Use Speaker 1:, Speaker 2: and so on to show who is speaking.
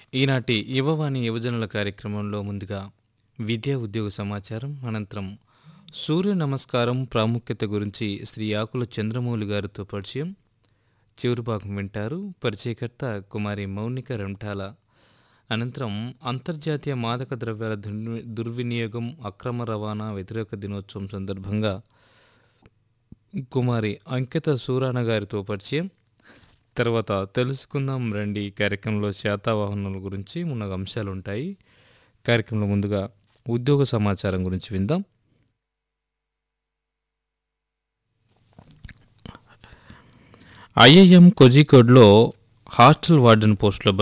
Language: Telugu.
Speaker 1: ఈనాటి యువవాణి యువజనుల కార్యక్రమంలో ముందుగా విద్యా ఉద్యోగ సమాచారం అనంతరం సూర్య నమస్కారం ప్రాముఖ్యత గురించి శ్రీ ఆకుల చంద్రమౌళి గారితో పరిచయం చివరి భాగం వింటారు పరిచయకర్త కుమారి మౌనిక రెంటాల అనంతరం అంతర్జాతీయ మాదక ద్రవ్యాల దుర్వి- దుర్వినియోగం అక్రమ రవాణా వ్యతిరేక దినోత్సవం సందర్భంగా కుమారి అంకిత సూరాణ గారితో పరిచయం తర్వాత తెలుసుకుందాం రండి కార్యక్రమంలో శాతవాహనాల గురించి ఉన్న అంశాలు ఉంటాయి కార్యక్రమంలో ముందుగా ఉద్యోగ సమాచారం గురించి విందాం ఐఐఎం కోజికోడ్లో హాస్టల్ వార్డెన్ పోస్టుల